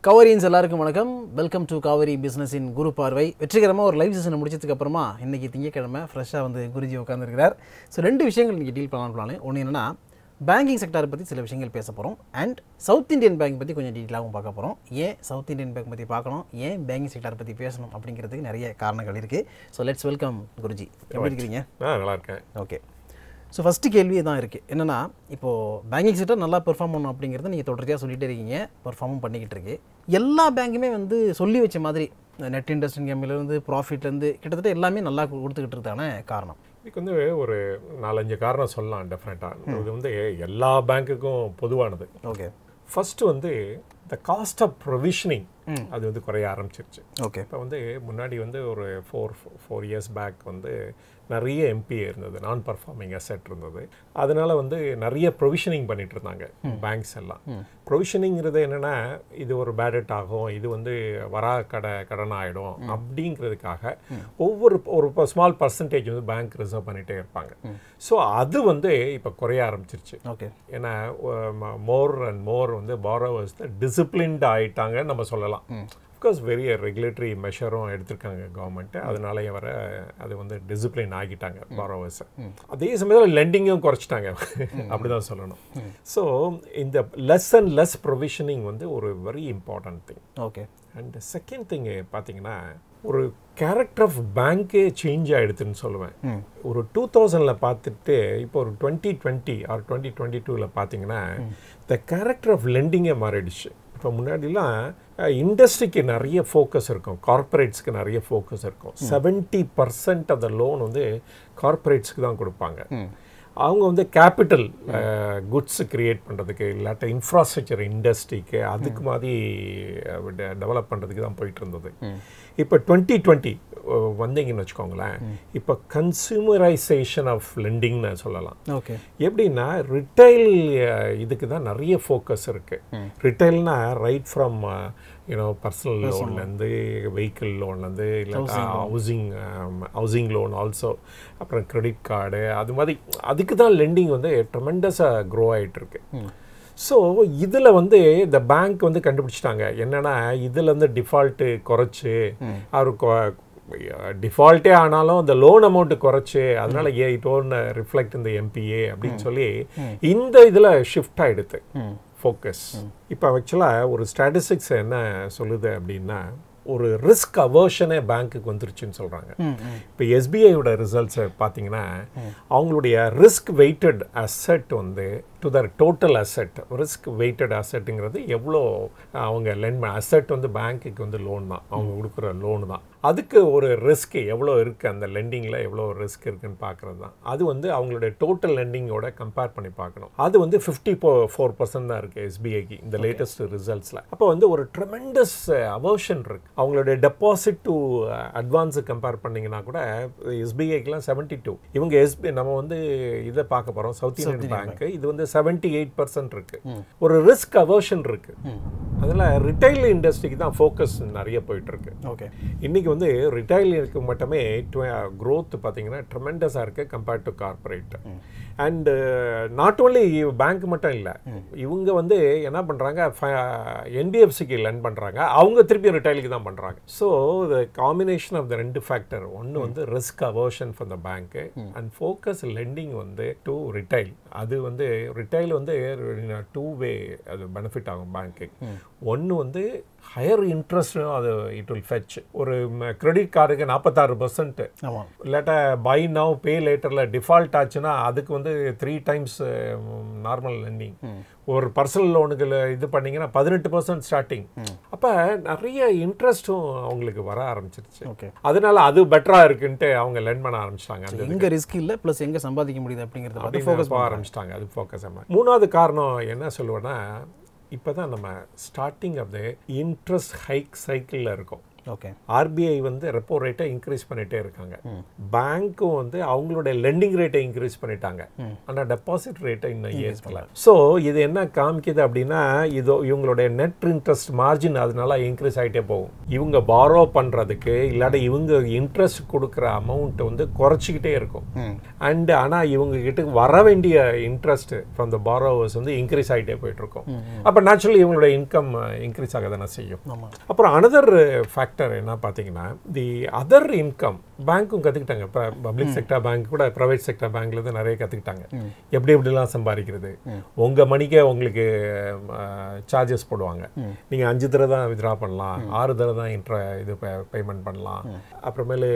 கவரின்ஸ் எல்லாருக்கும் வணக்கம் welcome to Kaveri business in Guru Parvai வெற்றிகரமாக ஒரு லைவ் செஷனை முடிச்சதுக்கு அப்புறமா இன்னைக்கு திங்கக்கிழமை ஃப்ரெஷ்ஷாக வந்து குருஜி உட்காந்துருக்கிறார் ஸோ ரெண்டு விஷயங்கள் இன்றைக்கி டீல் பண்ணலாம் பிளான் ஒன்று என்னன்னா பேங்கிங் செக்டாரை பற்றி சில விஷயங்கள் பேச போகிறோம் அண்ட் சவுத் இந்தியன் பேங்க் பற்றி கொஞ்சம் டீட்டெயிலாகவும் பார்க்க போகிறோம் ஏன் சவுத் இந்தியன் பேங்க் பற்றி பார்க்கணும் ஏன் பேங்கிங் செக்டார் பற்றி பேசணும் அப்படிங்கிறதுக்கு நிறைய காரணங்கள் இருக்குது ஸோ லெட்ஸ் வெல்கம் குருஜி எப்படி இருக்கிறீங்க ஆ நல்லா இருக்கேன் ஓகே ஸோ ஃபஸ்ட்டு கேள்வி தான் இருக்குது என்னென்னா இப்போது பேங்கிங் செக்டர் நல்லா பெர்ஃபார்ம் பண்ணணும் அப்படிங்கிறத நீங்கள் தொடர்ச்சியாக சொல்லிகிட்டே இருக்கீங்க பெர்ஃபார்மும் பண்ணிக்கிட்டு இருக்கு எல்லா பேங்க்குமே வந்து சொல்லி வச்ச மாதிரி நெட் இன்ட்ரெஸ்ட் இன்கம்லேருந்து ப்ராஃபிட்லேருந்து கிட்டத்தட்ட எல்லாமே நல்லா கொடுத்துக்கிட்டு இருக்கான காரணம் இதுக்கு வந்து ஒரு நாலஞ்சு காரணம் சொல்லலாம் டெஃபினட்டாக இது வந்து எல்லா பேங்க்குக்கும் பொதுவானது ஓகே ஃபர்ஸ்ட் வந்து இந்த காஸ்ட் ஆஃப் ப்ரொவிஷனிங் அது வந்து குறைய ஆரம்பிச்சிருச்சு ஓகே இப்போ வந்து முன்னாடி வந்து ஒரு ஃபோர் ஃபோர் இயர்ஸ் பேக் வந்து நிறைய எம்பி இருந்தது நான் பர்ஃபார்மிங் அசெட் இருந்தது அதனால வந்து நிறைய ப்ரொவிஷனிங் பண்ணிட்டு இருந்தாங்க பேங்க்ஸ் எல்லாம் ப்ரொவிஷனிங்கிறது என்னன்னா இது ஒரு பேடட் ஆகும் இது வந்து வரா கடை கடன் ஆகிடும் அப்படிங்கிறதுக்காக ஒவ்வொரு ஒரு ஸ்மால் பர்சன்டேஜ் வந்து பேங்க் ரிசர்வ் பண்ணிகிட்டே இருப்பாங்க ஸோ அது வந்து இப்போ குறைய ஆரம்பிச்சிருச்சு ஓகே ஏன்னா மோர் அண்ட் மோர் வந்து பாரோவர்ஸ் டிசிப்ளின்ட் ஆயிட்டாங்கன்னு நம்ம சொல்லலாம் அஃப்கோர்ஸ் வெரிய ரெகுலேட்டரி மெஷரும் எடுத்திருக்காங்க கவர்மெண்ட்டு அதனால வர அது வந்து டிசிப்ளின் ஆகிட்டாங்க பாரோவர்ஸை அதே சமயத்தில் லெண்டிங்கும் குறைச்சிட்டாங்க அப்படிதான் சொல்லணும் ஸோ இந்த லெஸ் அண்ட் லெஸ் ப்ரொவிஷனிங் வந்து ஒரு very important thing okay and second thing பார்த்தீங்கன்னா ஒரு கேரக்டர் ஆஃப் பேங்க்கே சேஞ்ச் ஆகிடுதுன்னு சொல்லுவேன் ஒரு டூ தௌசண்டில் பார்த்துட்டு இப்போ ஒரு twenty twenty or twenty twenty டூவில் பார்த்தீங்கன்னா த கேரக்டர் ஆஃப் லெண்டிங்கே மாறிடுச்சு இப்போ முன்னாடிலாம் இண்டஸ்ட்ரிக்கு நிறைய ஃபோக்கஸ் இருக்கும் கார்ப்பரேட்ஸ்க்கு நிறைய ஃபோக்கஸ் இருக்கும் seventy percent of the loan வந்து கார்ப்பரேட்ஸ்க்கு தான் கொடுப்பாங்க அவங்க வந்து கேபிட்டல் குட்ஸ் கிரியேட் பண்ணுறதுக்கு இல்லாட்ட இன்ஃப்ராஸ்ட்ரக்சர் இண்டஸ்ட்ரிக்கு அதுக்கு மாதிரி டெவலப் பண்ணுறதுக்கு தான் போயிட்டு இருந்தது இப்போ டுவெண்ட்டி டுவெண்ட்டி வந்தீங்கன்னு வச்சுக்கோங்களேன் இப்போ கன்சூமரைசேஷன் ஆஃப் லெண்டிங்னு சொல்லலாம் ஓகே எப்படின்னா ரிட்டைல் இதுக்கு தான் நிறைய ஃபோக்கஸ் இருக்கு ரிட்டைல்னா ரைட் ஃப்ரம் யூனோ பர்சனல் லோன்லேருந்து வெஹிக்கிள் லோன்லேருந்து இல்லாட்டா ஹவுசிங் ஹவுசிங் லோன் ஆல்சோ அப்புறம் கிரெடிட் கார்டு அது மாதிரி அதுக்கு தான் லெண்டிங் வந்து ட்ரெமெண்டஸாக க்ரோ ஆகிட்டு இருக்கு ஸோ இதில் வந்து இந்த பேங்க் வந்து கண்டுபிடிச்சிட்டாங்க என்னென்னா இதில் வந்து டிஃபால்ட்டு குறைச்சி அவர் டிஃபால்ட்டே ஆனாலும் இந்த லோன் அமௌண்ட் குறைச்சு அதனால ஏ இட் ஓன் ரிஃப்ளெக்ட் இந்த எம்பிஏ அப்படின்னு சொல்லி இந்த இதில் ஷிஃப்ட் ஆகிடுது ஃபோக்கஸ் இப்போ ஆக்சுவலாக ஒரு ஸ்டாட்டிஸ்டிக்ஸ் என்ன சொல்லுது அப்படின்னா ஒரு ரிஸ்க் அவர்ஷனே பேங்க்குக்கு வந்துருச்சுன்னு சொல்கிறாங்க இப்போ எஸ்பிஐயோட ரிசல்ட்ஸை பார்த்தீங்கன்னா அவங்களுடைய ரிஸ்க் வெயிட்டட் அசெட் வந்து to their total asset risk weighted அசெட்டுங்கிறது எவ்வளோ அவங்க லென் அசெட் வந்து பேங்க்குக்கு வந்து லோன் தான் அவங்க கொடுக்குற லோன் தான் அதுக்கு ஒரு ரிஸ்க் எவ்வளோ இருக்குது அந்த லெண்டிங்கில் எவ்வளோ ரிஸ்க் இருக்குன்னு பார்க்குறது தான் அது வந்து அவங்களுடைய டோட்டல் லெண்டிங்கோட கம்பேர் பண்ணி பார்க்கணும் அது வந்து ஃபிஃப்டி ஃபோர் பர்சன்ட் தான் இருக்குது எஸ்பிஐக்கு இந்த லேட்டஸ்ட் ரிசல்ட்ஸில் அப்போ வந்து ஒரு ட்ரெமெண்டஸ் அவர்ஷன் இருக்குது அவங்களுடைய டெபாசிட் டு அட்வான்ஸு கம்பேர் பண்ணிங்கன்னா கூட எஸ்பிஐக்கெலாம் செவன்ட்டி டூ இவங்க எஸ்பி நம்ம வந்து இதை பார்க்க போகிறோம் சவுத் இந்தியன் பேங்க் இது வந்து செவன்ட்டி எயிட் பர்சன்ட் இருக்குது ஒரு ரிஸ்க் அவர்ஷன் இருக்குது அதில் ரிட்டைல் இண்டஸ்ட்ரிக்கு தான் ஃபோக்கஸ் நிறைய போயிட்டு இருக்கு ஓகே இன்னைக்கு வந்து ரிட்டைலுக்கு மட்டுமே க்ரோத் பார்த்தீங்கன்னா ட்ரெமெண்டஸாக இருக்குது compared to corporate and not only bank மட்டும் இல்லை இவங்க வந்து என்ன பண்ணுறாங்க என்பிஎஃப்சிக்கு லென் பண்ணுறாங்க அவங்க திருப்பி ரிட்டைலுக்கு தான் பண்ணுறாங்க so the combination of the ரெண்டு ஃபேக்டர் ஒன்று வந்து ரிஸ்க் அவர்ஷன் ஃபார் த பேங்க்கு அண்ட் ஃபோக்கஸ் லெண்டிங் வந்து டு ரிட்டைல் அது வந்து ரிட்டைல் வந்து டூ வே அது பெனிஃபிட் ஆகும் பேங்க்கு ஒன்று வந்து ஹையர் இன்ட்ரெஸ்ட் அது இட் வில் ஃபெச் ஒரு கிரெடிட் கார்டுக்கு நாற்பத்தாறு பர்சன்ட் ஆமாம் இல்லாட்டா பை நவ் பே லேட்டரில் டிஃபால்ட் ஆச்சுன்னா அதுக்கு வந்து த்ரீ டைம்ஸ் நார்மல் லெண்டிங் ஒரு பர்சனல் லோனுக்கு இது பண்ணீங்கன்னா பதினெட்டு பர்சன்ட் ஸ்டார்டிங் அப்போ நிறைய இன்ட்ரெஸ்ட்டும் அவங்களுக்கு வர ஆரம்பிச்சிருச்சு ஓகே அதனால அது பெட்டராக இருக்குன்ட்டு அவங்க லென் பண்ண ஆரம்பிச்சிட்டாங்க அந்த எங்கே ரிஸ்க் இல்லை ப்ளஸ் எங்கே சம்பாதிக்க முடியுது அப்படிங்கிறத பார்த்து அப்படின்னு ஃபோக்கஸ் போக ஆரம்பிச்சிட்டாங்க அது ஃபோக்கஸ் மூணாவது காரணம் என்ன சொல்லுவேன்னா இப்போ தான் நம்ம starting of the interest hike சைக்கிளில் இருக்கோம் ஓகே ஆர்பிஐ வந்து ரெப்போ ரேட்டை இன்க்ரீஸ் பண்ணிட்டே இருக்காங்க பேங்க்கும் வந்து அவங்களுடைய லெண்டிங் ரேட்டை இன்க்ரீஸ் பண்ணிட்டாங்க ஆனால் டெபாசிட் ரேட்டை இன்னும் ஏற்றல ஸோ இது என்ன காமிக்குது அப்படின்னா இதோ இவங்களுடைய நெட் இன்ட்ரெஸ்ட் மார்ஜின் அதனால இன்க்ரீஸ் ஆகிட்டே போகும் இவங்க பாரோ பண்ணுறதுக்கு இல்லாட்டி இவங்க இன்ட்ரெஸ்ட் கொடுக்குற அமௌண்ட் வந்து குறைச்சிக்கிட்டே இருக்கும் அண்ட் ஆனால் இவங்க கிட்ட வர வேண்டிய இன்ட்ரெஸ்ட் ஃப்ரம் த பாரோவர்ஸ் வந்து இன்க்ரீஸ் ஆகிட்டே போயிட்டு இருக்கும் அப்போ நேச்சுரலி இவங்களோட இன்கம் இன்க்ரீஸ் ஆக தானே செய்யும் ஆமாம் அப்புறம் அனதர் ஃபேக்டர் என்ன பார்த்தீங்கன்னா தி அதர் இன்கம் பேங்க்கும் கற்றுக்கிட்டாங்க இப்போ பப்ளிக் செக்டர் பேங்க் கூட ப்ரைவேட் செக்டர் பேங்க்ல இருந்து நிறைய கற்றுக்கிட்டாங்க எப்படி எப்படிலாம் சம்பாதிக்கிறது உங்கள் மணிக்கே உங்களுக்கு சார்ஜஸ் போடுவாங்க நீங்கள் அஞ்சு தடவை தான் வித்ரா பண்ணலாம் ஆறு தடவை தான் இன்ட்ர இது பேமெண்ட் பண்ணலாம் அப்புறமேலு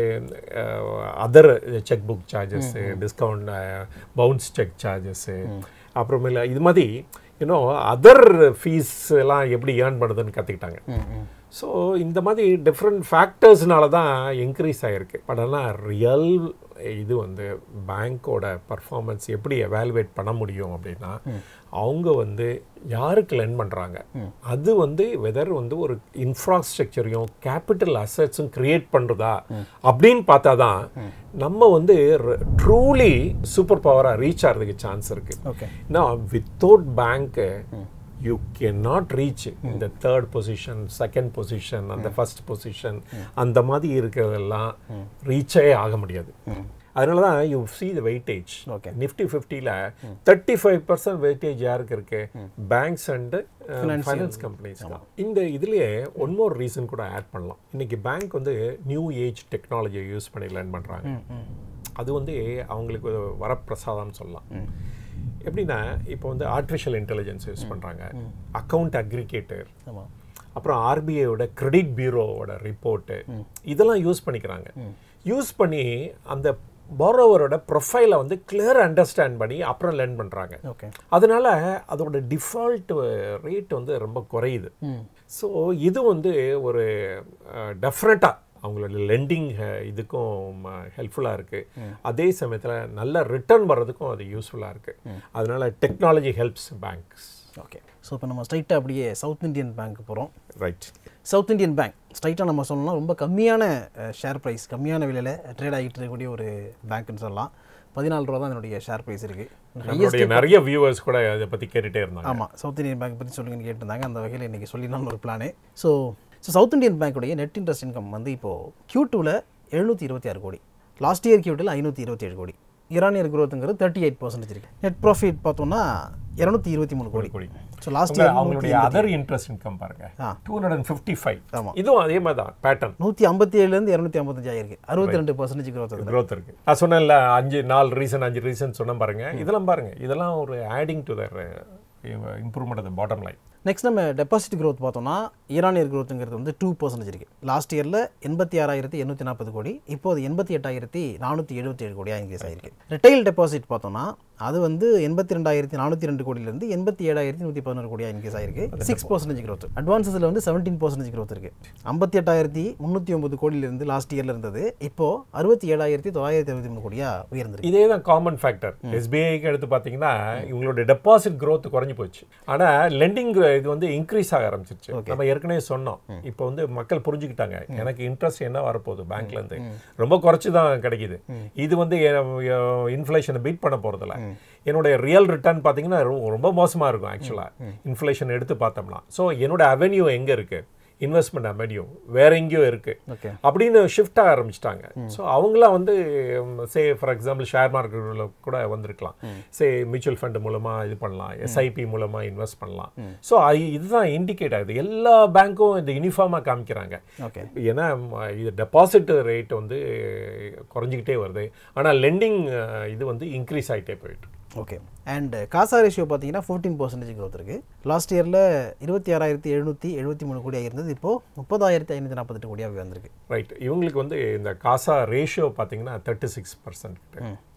other cheque book charges discount bounce cheque சார்ஜஸ்ஸு அப்புறமேல இது மாதிரி யூனோ அதர் ஃபீஸ் எல்லாம் எப்படி ஏர்ன் பண்ணுறதுன்னு கற்றுக்கிட்டாங்க ஸோ இந்த மாதிரி டிஃப்ரெண்ட் ஃபேக்டர்ஸ்னால தான் இன்க்ரீஸ் ஆகிருக்கு பட் ஆனால் ரியல் இது வந்து பேங்க்கோட பர்ஃபார்மன்ஸ் எப்படி எவாலுவேட் பண்ண முடியும் அப்படின்னா அவங்க வந்து யாருக்கு லென் பண்ணுறாங்க அது வந்து வெதர் வந்து ஒரு இன்ஃப்ராஸ்ட்ரக்சரையும் கேபிட்டல் அசட்ஸும் கிரியேட் பண்ணுறதா அப்படின்னு பார்த்தா தான் நம்ம வந்து ட்ரூலி சூப்பர் பவராக ரீச் ஆகிறதுக்கு சான்ஸ் இருக்குது ஓகே நான் வித்தவுட் பேங்க்கு யூ கேன் நாட் ரீச் இந்த தேர்ட் பொசிஷன் செகண்ட் பொசிஷன் அந்த ஃபர்ஸ்ட் பொசிஷன் அந்த மாதிரி இருக்கிறதெல்லாம் ரீச்சே ஆக முடியாது அதனால தான் you see the weightage Okay. Nifty ஃபிஃப்டியில் தேர்ட்டி ஃபைவ் பர்சன்ட் வெயிட்டேஜ் யாருக்கு இருக்கு பேங்க்ஸ் அண்ட் ஃபைனான்ஸ் கம்பெனிஸ் தான் இந்த இதுலயே ஒன் மோர் ரீசன் கூட ஆட் பண்ணலாம் இன்னைக்கு பேங்க் வந்து நியூ ஏஜ் டெக்னாலஜியை யூஸ் பண்ணி லேர்ன் பண்ணுறாங்க அது வந்து அவங்களுக்கு ஒரு வரப்பிரசாதம் சொல்லலாம் எப்படின்னா இப்போ வந்து ஆர்டிஃபிஷியல் இன்டெலிஜென்ஸ் யூஸ் பண்ணுறாங்க அக்கவுண்ட் அக்ரிகேட்டர் ஆமாம் அப்புறம் ஆர்பிஐயோட கிரெடிட் பியூரோவோட ரிப்போர்ட்டு இதெல்லாம் யூஸ் பண்ணிக்கிறாங்க யூஸ் பண்ணி அந்த பாரோவரோட ப்ரொஃபைலை வந்து கிளியர் அண்டர்ஸ்டாண்ட் பண்ணி அப்புறம் லேர்ன் பண்ணுறாங்க ஓகே அதனால அதோட டிஃபால்ட் ரேட் வந்து ரொம்ப குறையுது ஸோ இது வந்து ஒரு டெஃபினட்டாக அவங்களோட லெண்டிங் இதுக்கும் ஹெல்ப்ஃபுல்லாக இருக்குது அதே சமயத்தில் நல்ல ரிட்டர்ன் வர்றதுக்கும் அது யூஸ்ஃபுல்லாக இருக்குது அதனால technology helps banks okay so இப்போ நம்ம ஸ்ட்ரைட்டாக அப்படியே சவுத் இந்தியன் பேங்க் போகிறோம் ரைட் சவுத் இந்தியன் பேங்க் ஸ்ட்ரைட்டாக நம்ம சொல்லணும்னா ரொம்ப கம்மியான ஷேர் ப்ரைஸ் கம்மியான விலையில் ட்ரேட் ஆகிட்டு இருக்கக்கூடிய ஒரு பேங்க்னு சொல்லலாம் பதினாலு ரூபா தான் என்னுடைய ஷேர் ப்ரைஸ் இருக்குது நம்மளுடைய நிறைய வியூவர்ஸ் கூட இதை பற்றி கேட்டுகிட்டே இருந்தாங்க ஆமாம் சவுத் இந்தியன் பேங்க் பற்றி சொல்லுங்கன்னு கேட்டிருந்தாங்க அந்த வகையில் இன்றைக்கி சொல்லிடலாம்னு ஒரு plan so so South Indian பேங்க்குடைய நெட் இன்ட்ரெஸ்ட் இன்கம் வந்து இப்போது கியூ டூவில் எழுநூற்றி இருபத்தி ஆறு கோடி லாஸ்ட் இயர் கியூட்டில் ஐநூற்றி இருபத்தி ஏழு கோடி இரானியர் growthங்கிறது தேர்ட்டி எயிட் பர்சன்டேஜ் இருக்குது நெட் ப்ராஃபிட் பார்த்தோம்னா இரநூத்தி இருபத்தி மூணு கோடி கோடி ஸோ லாஸ்ட் உங்க- இயர் அவங்களுடைய அதர் இன்ட்ரெஸ்ட் இன்கம் பாருங்க ஆ. Two hundred and fifty five ஆமா. இதுவும் அதே மாதிரி தான் பேட்டர்ன் நூற்றி ஐம்பத்தி ஏழுலேருந்து இரநூத்தி ஐம்பத்தஞ்சு ஆயிருக்கு அறுபத்தி ரெண்டு பர்சன்டேஜ் growth அது growth இருக்கு நான் சொன்னேன்ல அஞ்சு நாலு ரீசன் அஞ்சு ரீசன் சொன்னேன் பாருங்க இதெல்லாம் பாருங்க இதெல்லாம் ஒரு adding to the improvement of bottom line next நம்ம டெபாசிட் growth பார்த்தோம்னா ஈரானியர் growthங்கிறது வந்து டூ பர்சன்டேஜ் இருக்குது லாஸ்ட் இயரில் எண்பத்தி ஆறாயிரத்தி எண்ணூற்றி நாற்பது கோடி இப்போது எண்பத்தி எட்டாயிரத்தி நானூற்றி எழுபத்தி ஏழு கோடியாக இன்க்ரீஸ் ஆயிருக்கு ரிட்டைல் டெபாசிட் பார்த்தோம்னா அது வந்து எண்பத்தி ரெண்டாயிரத்தி நானூற்றி ரெண்டு கோடியிலேருந்து எண்பத்தி ஏழாயிரத்தி நூற்றி பதினோரு கோடியாக இன்க்ரீஸ் ஆயிருக்கு சிக்ஸ் பர்சன்டேஜ் growth அட்வான்ஸஸில் வந்து செவன்டீன் பர்சன்டேஜ் growth இருக்குது ஐம்பத்தி எட்டாயிரத்தி முந்நூற்றி ஒன்பது கோடியிலேருந்து லாஸ்ட் இயரில் இருந்தது இப்போது அறுபத்தி ஏழாயிரத்தி தொள்ளாயிரத்தி அறுபத்தி மூணு கோடியாக உயர்ந்திருக்கு இதே தான் காமன் ஃபேக்டர் எஸ்பிஐக்கு எடுத்து பார்த்தீங்கன்னா இவங்களோட டெபாசிட் growth குறைஞ்சு போச்சு ஆனா லெண்டிங் இது வந்து இன்க்ரீஸ் ஆக ஆரம்பிச்சிருச்சு நம்ம ஏற்கனவே சொன்னோம் இப்போ வந்து மக்கள் புரிஞ்சுக்கிட்டாங்க எனக்கு இன்ட்ரெஸ்ட் என்ன வரப்போகுது பேங்க்ல இருந்து ரொம்ப குறைச்சு தான் கிடைக்குது இது வந்து இன்ஃப்ளேஷனை பீட் பண்ண போறதில்ல என்னுடைய ரியல் ரிட்டர்ன் பார்த்தீங்கன்னா ரொ- ரொம்ப மோசமா இருக்கும் ஆக்சுவலா இன்ஃப்ளேஷன் எடுத்து பார்த்தோம்னா ஸோ என்னோட அவென்யூ எங்க இருக்கு இன்வெஸ்ட்மெண்ட் அவென்யூ வேற எங்கேயோ இருக்கு ஓகே அப்படின்னு ஷிஃப்ட் ஆக ஆரம்பிச்சிட்டாங்க ஸோ அவங்களாம் வந்து சே ஃபார் எக்ஸாம்பிள் ஷேர் மார்க்கெட்டில் கூட வந்திருக்கலாம் சே மியூச்சுவல் ஃபண்ட் மூலமா இது பண்ணலாம் எஸ்ஐபி மூலமா இன்வெஸ்ட் பண்ணலாம் ஸோ இதுதான் இண்டிகேட் ஆகுது எல்லா பேங்க்கும் இந்த யூனிஃபார்மாக காமிக்கிறாங்க ஓகே ஏன்னா ம, இது டெபாசிட் ரேட் வந்து குறைஞ்சிக்கிட்டே வருது ஆனால் லெண்டிங் இது வந்து இன்க்ரீஸ் ஆகிட்டே போயிட்டு ஓகே அண்ட் காசா ரேஷியோ பார்த்தீங்கன்னா ஃபோர்டீன் பர்சன்டேஜ் growth இருக்கு லாஸ்ட் இயரில் இருபத்தி ஆறாயிரத்தி எழுநூற்றி எழுபத்தி மூணு கோடியாக இருந்தது இப்போது முப்பதாயிரத்தி ஐநூற்றி நாற்பத்தெட்டு கோடியாக வந்திருக்கு ரைட் இவங்களுக்கு வந்து இந்த காசா ரேஷியோ பார்த்தீங்கன்னா தேர்ட்டி சிக்ஸ் பர்சன்ட்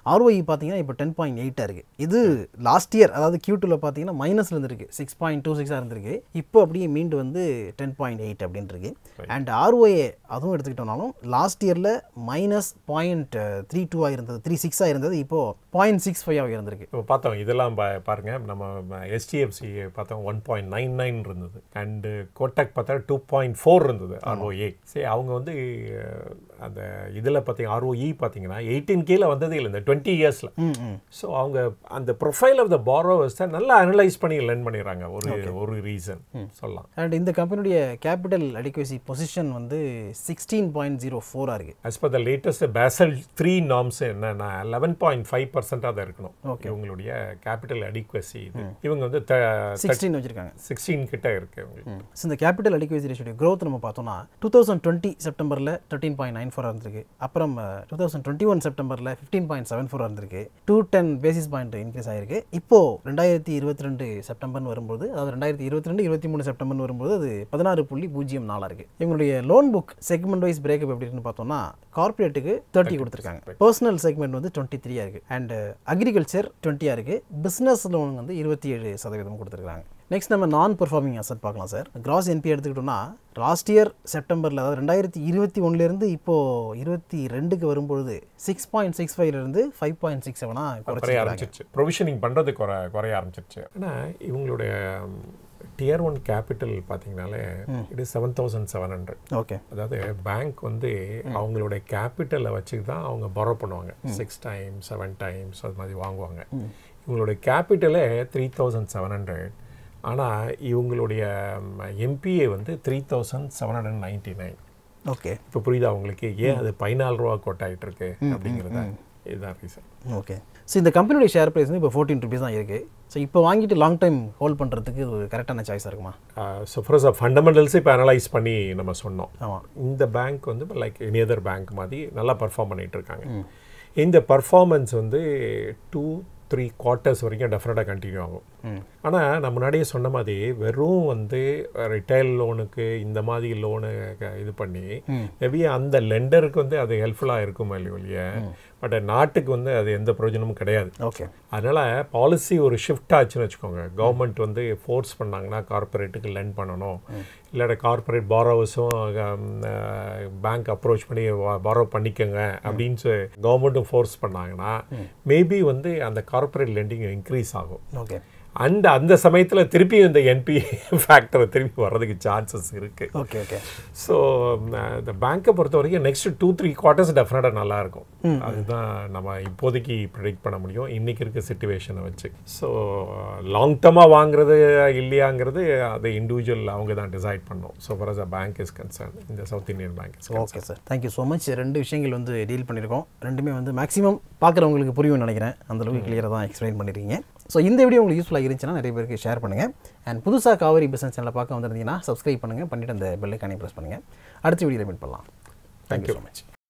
ஆர்ஓஇ பார்த்தீங்கன்னா இப்போ டென் பாயிண்ட் எயிட்டாக இருக்குது இது லாஸ்ட் இயர் அதாவது Q2 ல பார்த்தீங்கன்னா மைனஸ்ல இருந்திருக்கு சிக்ஸ் பாயிண்ட் டூ சிக்ஸாக இருந்திருக்கு இப்போ அப்படியே மீண்டு வந்து டென் பாயிண்ட் எயிட் அப்படின்னு இருக்கு அண்ட் ஆர்ஓஏ அதுவும் எடுத்துக்கிட்டோம்னாலும் லாஸ்ட் இயரில் மைனஸ் பாயிண்ட் த்ரீ டூவாக இருந்தது த்ரீ சிக்ஸாக இருந்தது இப்போ பாயிண்ட் சிக்ஸ் ஃபைவாக இருந்திருக்கு இப்போ பார்த்தோம் இதெல்லாம் பா பாருங்க நம்ம எஸ்டிஎஃப்சி பார்த்தோம் ஒன் பாயிண்ட் நைன் நைன் இருந்தது அண்டு கோட்டக் பார்த்தா டூ பாயிண்ட் ஃபோர் இருந்தது ஆர்ஓஏ சரி அவங்க வந்து அஹ், அந்த இதில் பார்த்தீங்க ஆர்ஓஇ பார்த்தீங்கன்னா எயிட்டீன் கீழே வந்ததே இல்லை இந்த டுவெண்ட்டி இயர்ஸில் ம் ம் ஸோ அவங்க அந்த ப்ரொஃபைல் ஆஃப் த பாரோவர்ஸை நல்லா அனலைஸ் பண்ணி லேர்ன் பண்ணிடுறாங்க ஒரு ஒரு ரீசன் சொல்லலாம் அண்ட் இந்த கம்பெனியுடைய கேபிட்டல் அடிக்குவசி பொசிஷன் வந்து சிக்ஸ்டீன் பாயிண்ட் ஜீரோ ஃபோராக இருக்குது as per the latest Basel three norms என்னன்னா லெவன் பாயிண்ட் ஃபைவ் பர்சன்டாக தான் இருக்கணும் இவங்களுடைய கேபிட்டல் அடிக்வசி இது இவங்க வந்து சிக்ஸ்டீன் வச்சிருக்காங்க சிக்ஸ்டீன் கிட்ட இருக்கு இவங்களுக்கு ஸோ இந்த கேபிட்டல் அடிக்குவசி ரேஷியோட growth நம்ம பார்த்தோம்னா டூ தௌசண்ட் டுவெண்ட்டி செப்டம்பரில் தேர்ட்டின் பாயிண்ட் நைன் ஃபோர் இருந்திருக்கு அப்புறம் டூ தௌசண்ட் டுவெண்ட்டி ஒன் செப்டம்பரில் ஃபிஃப்டீன் பாயிண்ட் செவன் ஃபோர் இருந்திருக்கு two ten basis point increase ஆயிருக்கு இப்போ ரெண்டாயிரத்தி இருபத்தி ரெண்டு செப்டம்பர்னு வரும்போது அதாவது ரெண்டாயிரத்தி இருபத்தி ரெண்டு இருபத்தி மூணு செப்டம்பர்னு வரும்போது அது பதினாறு புள்ளி பூஜ்ஜியம் நாலாக இருக்கு இவங்களுடைய loan book segment wise breakup எப்படி இருக்குன்னு பார்த்தோம்னா கார்பரேட்டுக்கு தேர்ட்டி கொடுத்துருக்காங்க பர்சனல் செக்மெண்ட் வந்து டுவெண்ட்டி த்ரீயாக இருக்குது அண்ட் அக்ரிகல்ச்சர் டுவெண்ட்டியாக இருக்குது பிஸ்னஸ் லோன் வந்து இருபத்தி ஏழு சதவீதம் கொடுத்துருக்காங்க நெக்ஸ்ட் நம்ம நான் பெர்ஃபார்மிங் அசட் பார்க்கலாம் சார் கிராஸ் என்பி எடுத்துக்கிட்டோம்னா லாஸ்ட் இயர் செப்டம்பரில் அதாவது ரெண்டாயிரத்தி இருபத்தி ஒன்றுலேருந்து இப்போது இருபத்தி ரெண்டுக்கு வரும்பொழுது சிக்ஸ் பாயிண்ட் சிக்ஸ் ஃபைவ்லேருந்து ஃபைவ் பாயிண்ட் சிக்ஸ் செவனாக குறைய குறைச்சி ஆரம்பிச்சிருச்சு ப்ரொவிஷனிங் பண்ணுறது குறை குறைய ஆரம்பிச்சிருச்சு ஆனால் இவங்களுடைய டியர் ஒன் கேபிட்டல் பார்த்தீங்கனாலே இது seven thousand seven hundred okay அதாவது பேங்க் வந்து அவங்களுடைய கேபிட்டலை வச்சு தான் அவங்க borrow பண்ணுவாங்க சிக்ஸ் டைம்ஸ் செவன் டைம்ஸ் அது மாதிரி வாங்குவாங்க இவங்களுடைய கேபிட்டலே த்ரீ தௌசண்ட் செவன் ஹண்ட்ரட் ஆனால் இவங்களுடைய எம்பிஏ வந்து three thousand seven hundred ninety nine okay இப்போ புரியுதா உங்களுக்கு ஏன் அது பதினாலு ரூபா கோட்டாயிட்டு இருக்கு அப்படிங்கிறத இதுதான் ரீசன் ஓகே ஸோ இந்த கம்பெனியோட ஷேர் ப்ரைஸ் வந்து இப்போ ஃபோர்டீன் ருபீஸ் தான் இருக்குது ஸோ இப்போ வாங்கிட்டு லாங் டைம் ஹோல்ட் பண்ணுறதுக்கு இது ஒரு கரெக்டான சாய்ஸாக இருக்குமா ஸோ ஃபர்ஸ்ட் ஃபண்டமெண்டல்ஸ் இப்போ அனலைஸ் பண்ணி நம்ம சொன்னோம் ஆமாம் இந்த பேங்க் வந்து லைக் எனி அதர் பேங்க் மாதிரி நல்லா பர்ஃபார்ம் பண்ணிட்டு இருக்காங்க இந்த பர்ஃபார்மன்ஸ் வந்து டூ த்ரீ குவார்ட்டர்ஸ் வரைக்கும் டெஃபினட்டாக கண்டினியூ ஆகும் ஆனால் நான் முன்னாடியே சொன்ன மாதிரி வெறும் வந்து ரிட்டைல் லோனுக்கு இந்த மாதிரி லோனு இது பண்ணி மேபி அந்த லெண்டருக்கு வந்து அது ஹெல்ப்ஃபுல்லாக இருக்கும் இல்லையா பட் நாட்டுக்கு வந்து அது எந்த பிரயோஜனமும் கிடையாது ஓகே அதனால் பாலிசி ஒரு ஷிஃப்ட் ஆச்சுன்னு வச்சுக்கோங்க கவர்மெண்ட் வந்து ஃபோர்ஸ் பண்ணாங்கன்னா கார்ப்பரேட்டுக்கு லெண்ட் பண்ணணும் இல்லாட்ட கார்ப்பரேட் பாரோவர்ஸும் பேங்க் அப்ரோச் பண்ணி பாரோ பண்ணிக்கோங்க அப்படின்னு கவர்மெண்ட்டும் ஃபோர்ஸ் பண்ணாங்கன்னா மேபி வந்து அந்த கார்ப்பரேட் லெண்டிங் இன்க்ரீஸ் ஆகும் ஓகே அண்ட் அந்த சமயத்தில் திருப்பி இந்த என்பி ஃபேக்டரை திருப்பி வர்றதுக்கு சான்சஸ் இருக்குது ஓகே ஓகே ஸோ இந்த பேங்க்கை பொறுத்த வரைக்கும் நெக்ஸ்ட் டூ த்ரீ குவார்ட்டர்ஸ் டெஃபினட்டாக நல்லா இருக்கும் அதுதான் நம்ம இப்போதைக்கு ப்ரிடிக்ட் பண்ண முடியும் இன்னைக்கு இருக்க சுச்சுவேஷனை வச்சு ஸோ லாங் டர்மாக வாங்குறது இல்லையாங்கிறது அது இண்டிவிஜுவல் அவங்க தான் டிசைட் பண்ணணும் so far as a bank is concern இந்த South Indian Bank is okay sir thank you so much ரெண்டு விஷயங்கள் வந்து டீல் பண்ணியிருக்கோம் ரெண்டுமே வந்து மேக்ஸிமம் பார்க்குறவங்களுக்கு புரியும்னு நினைக்கிறேன் அந்த அளவுக்கு கிளியராக தான் எக்ஸ்பிளைன் பண்ணியிருக்கீங்க ஸோ இந்த வீடியோ உங்களுக்கு யூஸ்ஃபுல்லாக இருந்துச்சுன்னா நிறைய பேருக்கு ஷேர் பண்ணுங்கள் அண்ட் புதுசாக காவேரி பிஸ்னஸ் சேனலை பார்க்க வந்திருந்தீங்கன்னா சப்ஸ்கிரைப் பண்ணுங்கள் பண்ணிவிட்டு அந்த பெல்லைக்கானே ப்ரெஸ் பண்ணுங்கள் அடுத்த வீடியோவில் மீட் பண்ணலாம் தேங்க்யூ ஸோ மச்